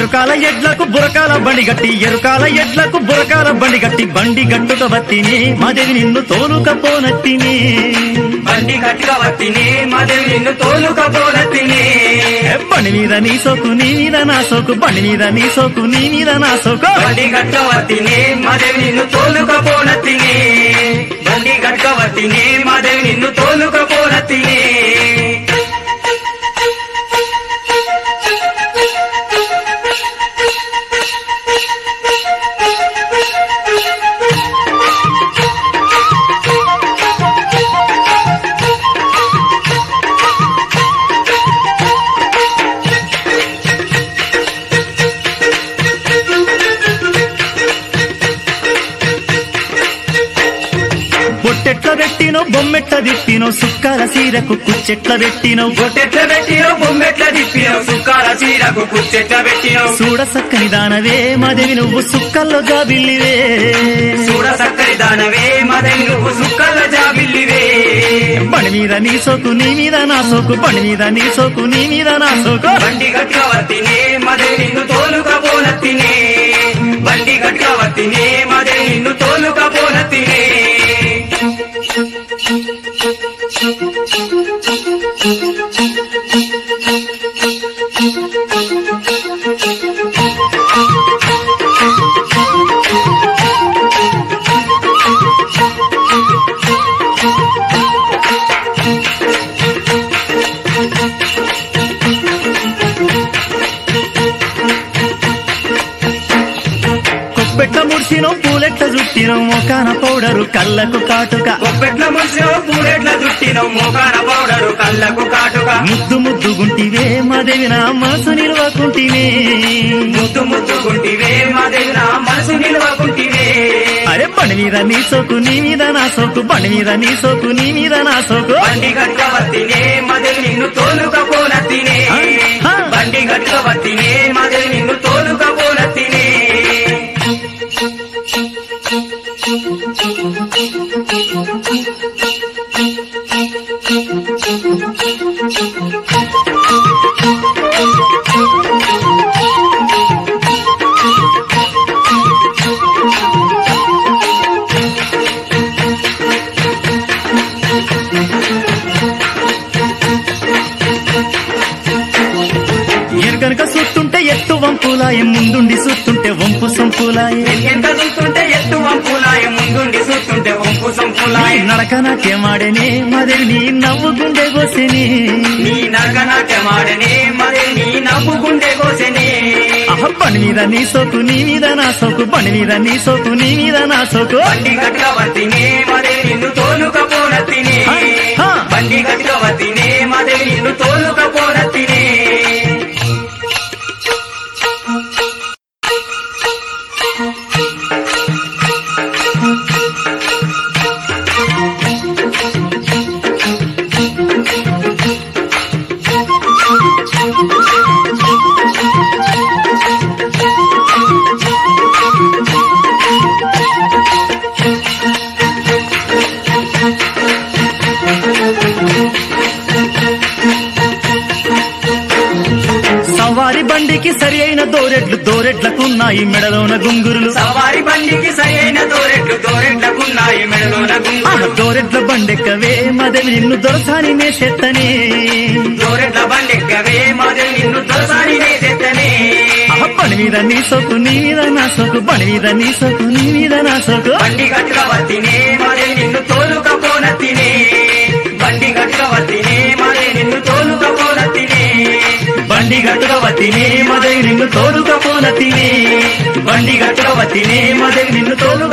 ఎరుకాల ఎడ్లకు బురకాల బండి గట్టి ఎరుకాల ఎడ్లకు బురకాల బండి గట్టి బండి గట్టుక వత్తిని మాదేవి నిన్ను తోలుకపోనత్తిని బండి గట్టిగా వత్తిని మాదేవి నిన్ను తోలుకపోనత్తిని ఏ బండి మీద నీ సోకు నీ మీద నా సోకు బండి మీద నీ సోకు నీ మీద నా సోకు బండి గట్టిగా వత్తిని మాదేవి నిన్ను తోలుకపోనత్తిని బండి గట్టిగా వత్తిని మాదేవి నిన్ను తోలుకపోనత్తిని బొట్టెట్ల పెట్టినో బొమ్మెట్ల తిప్పినో సుక్కల సీరకు కుచ్చెట్ల పెట్టినో బొట్టెట్ల పెట్టినావు బొమ్మెట్ల తిప్పినావు సుక్కాల చీరకు కుచ్చెట్ల పెట్టినావు చూడ సక్కని దానవే మాదేవి నువ్వు సుక్కల్లో జాబిల్లివే చూడ సక్కరి దానవే మాదేవి నువ్వు సుక్కల జాబిల్లివే బండి మీద నీ సోకు నీ మీద నా సోకు బండి మీద నీ సోకు నీ మీద నా సోకు బండి గట్టిగా వత్తిని మాదేవి నిన్ను తోలుకపోనత్తిని బండి గట్టిగా వత్తిని మాదేవి నిన్ను తోలుకపోనత్తిని కొప్పెట్ల ముడిసినో పూలెట్ల చుట్టినో మొకాన పౌడరు కళ్ళకు కాటుక కొప్పెట్ల ముసిలో పూరెట్ల చుట్టినవు మోకాన పౌడరు కళ్ళకు కాటుక ముద్దు ముద్దు గుంటివే మాదేవి నా మనసు నిలవకుంటినే ముద్దు ముద్దుకుంటివే మాదేవి నా మనసు నిలవకుంటివే అరే బండి మీద నీ సోకు నీ మీద నా సోకు బండి మీద నీ సోకు నీ మీద నా సోకు బండి గట్టిగా వత్తినే మాదేవి నిన్ను తోలుకపోనత్తినే ఆ. బండి గట్టిగా వత్తినే మాదేవి నిన్ను తోలుకపోనత్తినే ఎనకనక సుత్తుంటే ఎత్తు వంపులాయ ముందుండి సుత్తుంటే వంపు సంపులాయ ఎంత చూస్తుంటే ఎత్తు వంపులాయ ముందుండి చూస్తుంటే వంపు సంపులాయ నడక నాట్యమాడనే మాదేవి నీ నవ్వు గుండె గోసెని నీ నరకనాట్యమాడనే మరి నీ నవ్వుకుండే కోసనే అహ బండి మీద నీ సోకు నీ మీద నా సోకు బండి మీద నీ సోకు నీ మీద నా సోకు బండి గట్టిగా వత్తినే మరి నిన్ను తోలుకపోనత్తినే ఆ, ఆ. బండి గట్టిగా వత్తినే మరి నిన్ను తోలుకపోనత్తినే సవారి బండికి సరి అయిన దోరెడ్లు దోరెడ్లకున్నాయి మెడలోన గుంగురులు సవారి బండికి సరైన దోరెట్లు దోరెట్లకున్నాయి మెడలోన ఆహ గుంగులు దోరెడ్ల బండెక్కవే మాదేవి నిన్ను దొరసాని మేసెత్తనే దోరెట్ల బండెక్కవే మాదే నిన్ను దొరసాని నేసెత్తనే ఆహ బండి మీద నీ సోకు నీ మీద నా సోకు బండి మీద నీ సోకు నీ మీద నా సోకు బండి గట్టిగా వత్తినే మాదే నిన్ను తోలుకపోనత్తినే బండి గట్టిగా వత్తినే మాదే నిన్ను తోలుకపోనత్తినే బండి గట్టుగా వత్తినే మదవి నిన్ను తోలుకపోనతినే బండి గట్టుగా వత్తినే మదవి నిన్ను తోలు